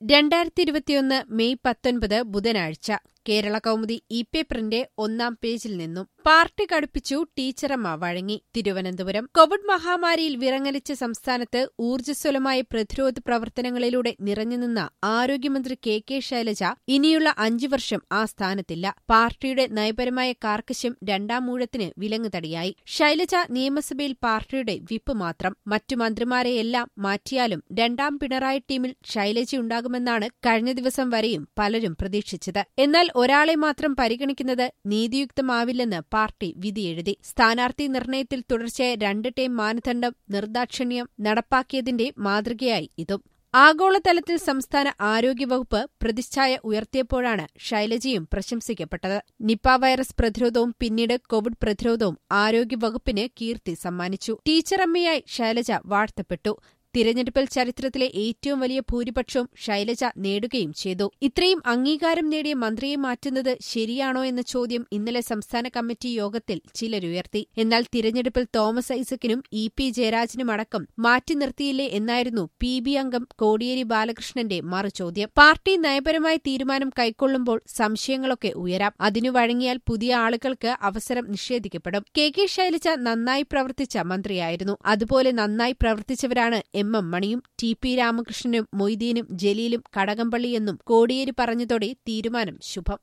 രണ്ടായിരത്തി ഇരുപത്തിയൊന്ന് മെയ് പത്തൊൻപത് ബുധനാഴ്ച കേരള കൗമുദി ഇ പേപ്പറിന്റെ ഒന്നാം പേജിൽ നിന്നും പാർട്ടി കടുപ്പിച്ചു ടീച്ചറമ്മ വഴങ്ങി തിരുവനന്തപുരം കോവിഡ് മഹാമാരിയിൽ വിറങ്ങലിച്ച സംസ്ഥാനത്ത് ഊർജ്ജസ്വലമായ പ്രതിരോധ പ്രവർത്തനങ്ങളിലൂടെ നിറഞ്ഞുനിന്ന ആരോഗ്യമന്ത്രി കെ കെ ശൈലജ ഇനിയുള്ള അഞ്ചു വർഷം ആ സ്ഥാനത്തില്ല പാർട്ടിയുടെ നയപരമായ കാർക്കശ്യം രണ്ടാം മൂഴത്തിന് വിലങ്ങുതടിയായി ശൈലജ നിയമസഭയിൽ പാർട്ടിയുടെ വിപ്പ് മാത്രം മറ്റു മന്ത്രിമാരെയെല്ലാം മാറ്റിയാലും രണ്ടാം പിണറായി ടീമിൽ ശൈലജയുണ്ടാകുമെന്നാണ് കഴിഞ്ഞ ദിവസം വരെയും പലരും പ്രതീക്ഷിച്ചത് എന്നാൽ ഒരാളെ മാത്രം പരിഗണിക്കുന്നത് നീതിയുക്തമാവില്ലെന്ന് പാർട്ടി വിധിയെഴുതി സ്ഥാനാർത്ഥി നിർണയത്തിൽ തുടർച്ചയായ രണ്ട് ടൈം മാനദണ്ഡം നിർദാക്ഷിണ്യം നടപ്പാക്കിയതിന്റെ മാതൃകയായി ഇതും ആഗോളതലത്തിൽ സംസ്ഥാന ആരോഗ്യവകുപ്പ് പ്രതിച്ഛായ ഉയർത്തിയപ്പോഴാണ് ശൈലജയും പ്രശംസിക്കപ്പെട്ടത് നിപ വൈറസ് പ്രതിരോധവും പിന്നീട് കോവിഡ് പ്രതിരോധവും ആരോഗ്യവകുപ്പിന് കീർത്തി സമ്മാനിച്ചു ടീച്ചറമ്മയായി ശൈലജ വാഴ്ത്തപ്പെട്ടു തിരഞ്ഞെടുപ്പിൽ ചരിത്രത്തിലെ ഏറ്റവും വലിയ ഭൂരിപക്ഷവും ശൈലജ നേടുകയും ചെയ്തു ഇത്രയും അംഗീകാരം നേടിയ മന്ത്രിയെ മാറ്റുന്നത് ശരിയാണോ എന്ന ചോദ്യം ഇന്നലെ സംസ്ഥാന കമ്മിറ്റി യോഗത്തിൽ ചിലരുയർത്തി എന്നാൽ തിരഞ്ഞെടുപ്പിൽ തോമസ് ഐസക്കിനും ഇ പി ജയരാജനുമടക്കം മാറ്റി നിർത്തിയില്ലേ എന്നായിരുന്നു പി ബി അംഗം കോടിയേരി ബാലകൃഷ്ണന്റെ മറുചോദ്യം പാർട്ടി നയപരമായ തീരുമാനം കൈക്കൊള്ളുമ്പോൾ സംശയങ്ങളൊക്കെ ഉയരാം അതിനു വഴങ്ങിയാൽ പുതിയ ആളുകൾക്ക് അവസരം നിഷേധിക്കപ്പെടും കെ കെ ശൈലജ നന്നായി പ്രവർത്തിച്ച മന്ത്രിയായിരുന്നു അതുപോലെ നന്നായി പ്രവർത്തിച്ചവരാണ് എം എം മണിയും ടി പി രാമകൃഷ്ണനും മൊയ്തീനും ജലീലും കടകംപള്ളിയെന്നും കോടിയേരി പറഞ്ഞതോടെ തീരുമാനം ശുഭം